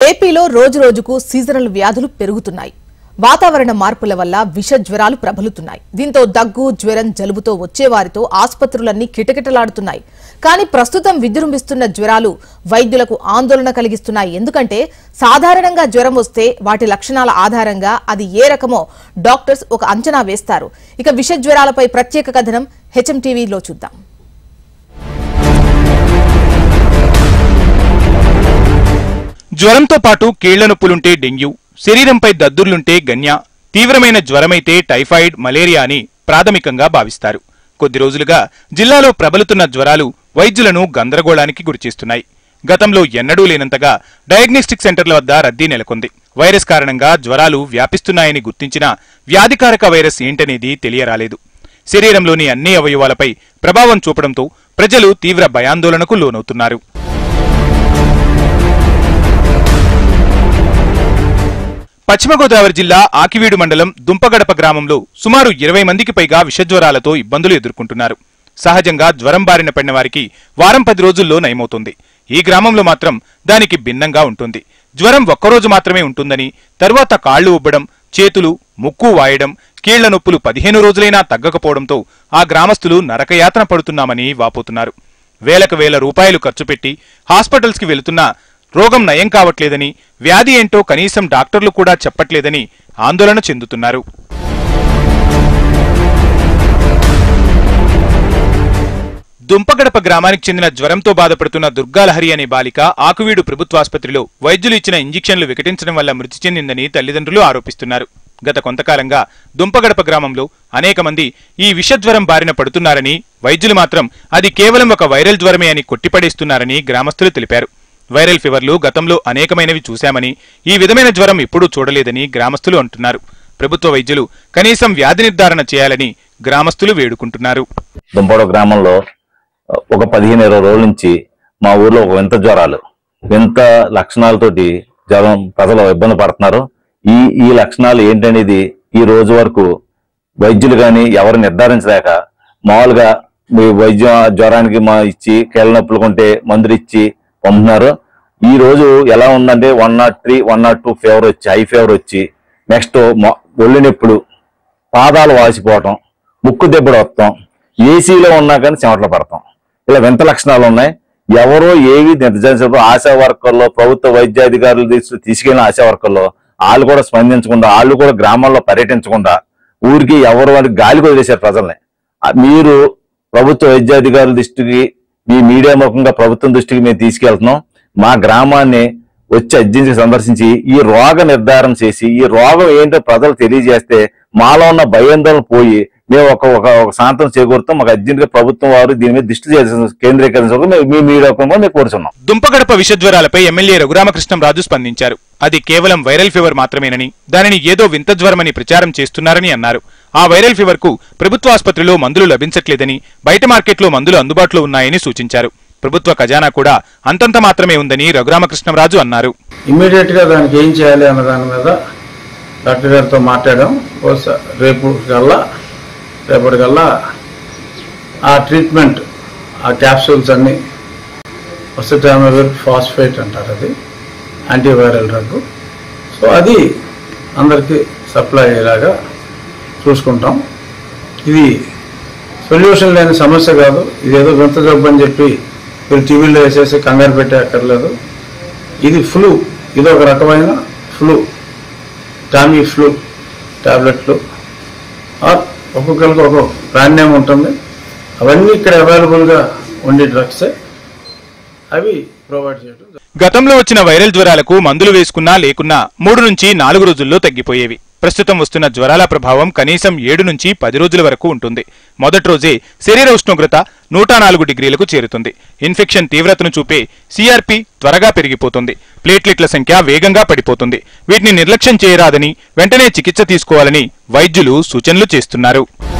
ఏపీలో రోజురోజుకు సీజనల్ వ్యాధులు పెరుగుతున్నాయి వాతావరణ మార్పుల వల్ల విష జ్వరాలు ప్రబలుతున్నాయి దీంతో దగ్గు జ్వరం జలుబుతో వచ్చేవారితో ఆసుపత్రులన్నీ కిటకిటలాడుతున్నాయి కానీ ప్రస్తుతం విజృంభిస్తున్న జ్వరాలు వైద్యులకు ఆందోళన కలిగిస్తున్నాయి ఎందుకంటే సాధారణంగా జ్వరం వస్తే వాటి లక్షణాల ఆధారంగా అది ఏ రకమో డాక్టర్స్ ఒక అంచనా వేస్తారు ఇక విష జ్వరాలపై ప్రత్యేక కథనం హెచ్ఎం టీవీలో చూద్దాం జ్వరంతో పాటు కీళ్ల నొప్పులుంటే డెంగ్యూ శరీరంపై దద్దుర్లుంటే గన్య తీవ్రమైన జ్వరమైతే టైఫాయిడ్ మలేరియా అని ప్రాథమికంగా భావిస్తారు కొద్ది రోజులుగా జిల్లాలో ప్రబలుతున్న జ్వరాలు వైద్యులను గందరగోళానికి గురిచేస్తున్నాయి గతంలో ఎన్నడూ లేనంతగా డయాగ్నోస్టిక్ సెంటర్ల వద్ద రద్దీ నెలకొంది వైరస్ కారణంగా జ్వరాలు వ్యాపిస్తున్నాయని గుర్తించిన వ్యాధికారక వైరస్ ఏంటనేది తెలియరాలేదు శరీరంలోని అన్ని అవయవాలపై ప్రభావం చూపడంతో ప్రజలు తీవ్ర భయాందోళనకు లోనవుతున్నారు పశ్చిమ గోదావరి జిల్లా ఆకివీడు మండలం దుంపగడప గ్రామంలో సుమారు ఇరవై మందికి పైగా విషజ్వరాలతో ఇబ్బందులు ఎదుర్కొంటున్నారు సహజంగా జ్వరం బారిన పడిన వారికి వారం పది రోజుల్లో నయమవుతుంది ఈ గ్రామంలో మాత్రం దానికి భిన్నంగా ఉంటుంది జ్వరం ఒక్కరోజు మాత్రమే ఉంటుందని తరువాత కాళ్లు ఉబ్బడం చేతులు ముక్కు వాయడం కీళ్ల నొప్పులు పదిహేను రోజులైనా తగ్గకపోవడంతో ఆ గ్రామస్తులు నరకయాతన పడుతున్నామని వాపోతున్నారు వేలకు వేల రూపాయలు ఖర్చు పెట్టి హాస్పిటల్స్కి వెళుతున్నా రోగం నయం కావట్లేదని వ్యాధి ఏంటో కనీసం డాక్టర్లు కూడా చెప్పట్లేదని ఆందోళన చెందుతున్నారు దుంపగడప గ్రామానికి చెందిన జ్వరంతో బాధపడుతున్న దుర్గాలహరి అనే బాలిక ఆకువీడు ప్రభుత్వాసుపత్రిలో వైద్యులు ఇచ్చిన ఇంజెక్షన్లు వికటించడం వల్ల మృతి చెందిందని తల్లిదండ్రులు ఆరోపిస్తున్నారు గత కొంతకాలంగా దుంపగడప గ్రామంలో అనేక మంది ఈ విషజ్వరం బారిన పడుతున్నారని వైద్యులు మాత్రం అది కేవలం ఒక వైరల్ జ్వరమే అని కొట్టిపడేస్తున్నారని గ్రామస్తులు తెలిపారు వైరల్ ఫీవర్లు గతంలో అనేకమైనవి చూశామని ఈ విధమైన జ్వరం ఎప్పుడూ చూడలేదని గ్రామస్తులు అంటున్నారు ప్రభుత్వ వైద్యులు కనీసం వ్యాధి నిర్ధారణ చేయాలని గ్రామస్తులు వేడుకుంటున్నారు దుంపడ గ్రామంలో ఒక పదిహేను ఇరవై రోజుల నుంచి మా ఊర్లో ఒక వింత జ్వరాలు వింత లక్షణాలతోటి జ్వరం ప్రజలు ఇబ్బంది పడుతున్నారు ఈ ఈ లక్షణాలు ఏంటనేది ఈ రోజు వరకు వైద్యులు కానీ ఎవరు నిర్ధారించలేక మామూలుగా మీ వైద్యం ఆ జ్వరానికి మా ఇచ్చి కీళ్ళ నొప్పులు కొంటే మందులు ఇచ్చి పంపుతున్నారు ఈ రోజు ఎలా ఉందంటే one nought three one nought two fever వచ్చి హై ఫీవర్ వచ్చి నెక్స్ట్ ఒళ్ళు నొప్పులు పాదాలు వాసిపోవటం ముక్కు దెబ్బలు వస్తాం ఏసీలో ఉన్నా కానీ చెమటలు పడతాం ఇలా వింత లక్షణాలు ఉన్నాయి ఎవరో ఏవి నిర్ధారించడం ఆశా వర్కర్లు ప్రభుత్వ వైద్యాధికారులు తీసు తీసుకెళ్లిన ఆశా వర్కర్లు వాళ్ళు కూడా స్పందించకుండా వాళ్ళు కూడా గ్రామాల్లో పర్యటించకుండా ఊరికి ఎవరు వారికి గాలికి వదిలేశారు ప్రజల్ని ఆ, మీరు ప్రభుత్వ వైద్యాధికారుల దృష్టికి మీ మీడియా ముఖంగా ప్రభుత్వం దృష్టికి మేము తీసుకెళ్తున్నాం మా గ్రామాన్ని వచ్చి అర్జించి సందర్శించి ఈ రోగ నిర్ధారణ చేసి ఈ రోగం ఏంటో ప్రజలు తెలియజేస్తే మాలో ఉన్న భయాందోళన పోయి మేము ఒక ఒక ఒక శాంతం చేకూరుతాం మాకు అర్జెంట్ గా ప్రభుత్వం వారు దీని మీద దృష్టి చేసి కేంద్రీకరించడం మేము మీ మీడియా ముఖంగా మేము కోరుచున్నాం దుంపగడప విషజ్వరాలపై ఎమ్మెల్యే రఘురామకృష్ణంరాజు స్పందించారు అది కేవలం వైరల్ ఫీవర్ మాత్రమేనని దానిని ఏదో వింత జ్వరమని ప్రచారం చేస్తున్నారని అన్నారు ఆ వైరల్ ఫీవర్ కు ప్రభుత్వ ఆసుపత్రిలో మందులు లభించట్లేదని బయట మార్కెట్లో మందులు అందుబాటులో ఉన్నాయని సూచించారు ప్రభుత్వ ఖజానా కూడా అంతంత మాత్రమే ఉందని రఘురామకృష్ణంరాజు అన్నారు ఇమ్మీడియట్ గా దానికి ఏం చేయాలి అన్న దాని మీద డాక్టర్ గారితో మాట్లాడాం బహుశా రేపు కల్లా రేపటి కల్లా ఆ ట్రీట్మెంట్ ఆ క్యాప్సూల్స్ అన్ని ఒసటామవిర్ ఫాస్ఫేట్ అంటారు అది యాంటీవైరల్ డ్రగ్ సో అది అందరికీ సప్లై అయ్యేలాగా చూసుకుంటాం ఇది సొల్యూషన్ లేని సమస్య కాదు ఇదేదో వింత జబ్బు అని చెప్పి మీరు టీవీలో వేసేసి కంగారు పెట్టే అక్కర్లేదు ఇది ఫ్లూ ఇది ఒక రకమైన ఫ్లూ టామీ ఫ్లూ టాబ్లెట్లు ఆర్ ఒక్కొక్కరికి ఒక బ్రాండ్ నేమ్ ఉంటుంది అవన్నీ ఇక్కడ అవైలబుల్గా ఉండే డ్రగ్సే అవి ప్రొవైడ్ చేయడం జరుగుతుంది. గతంలో వచ్చిన వైరల్ జ్వరాలకు మందులు వేసుకున్నా లేకున్నా మూడు నుంచి నాలుగు రోజుల్లో తగ్గిపోయేవి ప్రస్తుతం వస్తున్న జ్వరాల ప్రభావం కనీసం ఏడు నుంచి పది రోజుల వరకు ఉంటుంది మొదటి రోజే శరీర ఉష్ణోగ్రత నూట నాలుగు డిగ్రీలకు చేరుతుంది ఇన్ఫెక్షన్ తీవ్రతను చూపే సిఆర్పి త్వరగా పెరిగిపోతుంది ప్లేట్లెట్ల సంఖ్య వేగంగా పడిపోతుంది వీటిని నిర్లక్ష్యం చేయరాదని వెంటనే చికిత్స తీసుకోవాలని వైద్యులు సూచనలు చేస్తున్నారు